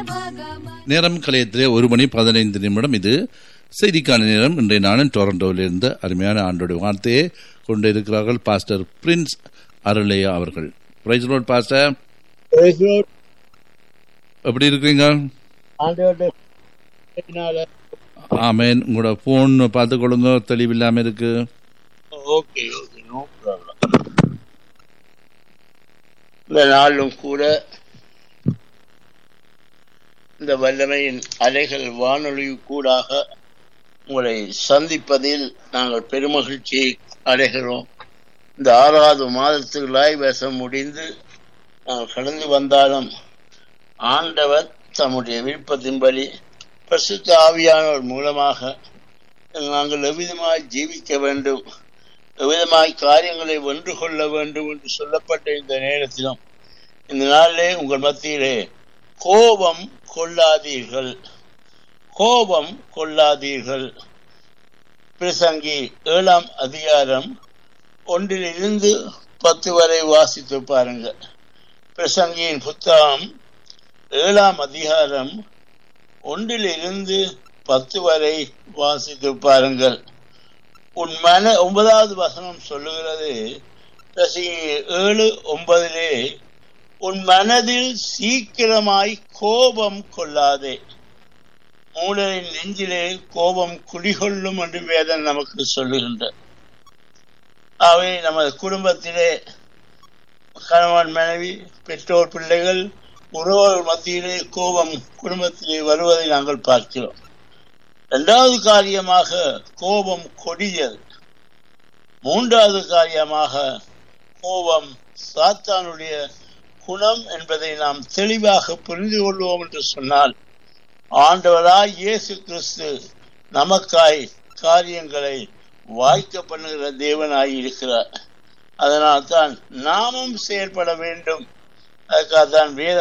நேரம் கலையத்திலே ஒரு மணி பதினைந்து நிமிடம் இது செய்திக்கான நேரம் இன்றைய நாளின் டொரண்டோவிலிருந்து அருமையான ஆண்டோட வார்த்தையை கொண்டு இருக்கிறார்கள் பாஸ்டர் பிரின்ஸ் அருளையா அவர்கள் praise Lord pastor Praise Lord. எப்படி இருக்கீங்க ஆண்டவருடைய கிருபையினால ஆமேன் உங்களோட போன் பார்த்து கொள்ளுங்க தெளிவில்லாம இருக்கு ஓகே ஓகே நோ ப்ராப்ளம் இந்த நாளும் கூட இந்த வல்லமையின் அலைகள் வானொலி கூடாக உங்களை சந்திப்பதில் நாங்கள் பெருமகிழ்ச்சி அடைகிறோம் இந்த ஆறாவது மாதத்துக்குள்ளாய் வசம் முடிந்து நாங்கள் கடந்து வந்தாலும் ஆண்டவர் தம்முடைய விருப்பத்தின்படி பரிசுத்த ஆவியானவர் மூலமாக நாங்கள் எவ்விதமாய் ஜீவிக்க வேண்டும் எவ்விதமாய் காரியங்களை வென்று கொள்ள வேண்டும் என்று சொல்லப்பட்ட இந்த நேரத்திலும் இந்த நாளிலே உங்கள் மத்தியிலே கோபம் கொள்ளாதீர்கள் கோபம் கொள்ளாதீர்கள் பிரசங்கி ஏழாம் அதிகாரம் ஒன்றிலிருந்து பத்து வரை வாசித்து பாருங்கள் பிரசங்கியின் புத்தகம் ஏழாம் அதிகாரம் ஒன்றிலிருந்து பத்து வரை வாசித்து பாருங்கள் உன் மன ஒன்பதாவது வசனம் சொல்லுகிறது பிரசங்கி ஏழு ஒன்பதிலே உன் மனதில் சீக்கிரமாய் கோபம் கொள்ளாதே மூடரின் நெஞ்சிலே கோபம் குடிகொள்ளும் என்று வேதம் நமக்கு சொல்லுகின்ற அவை நமது குடும்பத்திலே கணவன் மனைவி பெற்றோர் பிள்ளைகள் உறவுகள் மத்தியிலே கோபம் குடும்பத்திலே வருவதை நாங்கள் பார்க்கிறோம் இரண்டாவது காரியமாக கோபம் கொடியது மூன்றாவது காரியமாக கோபம் சாத்தானுடைய குணம் என்பதை நாம் தெளிவாக புரிந்து கொள்வோம் என்று சொன்னால் ஆண்டவராய் இயேசு கிறிஸ்து நமக்காய் காரியங்களை வாய்க்க பண்ணுகிற தேவனாய் இருக்கிறார் அதனால் தான் நாமும் செயல்பட வேண்டும் அதுக்காக தான் வேத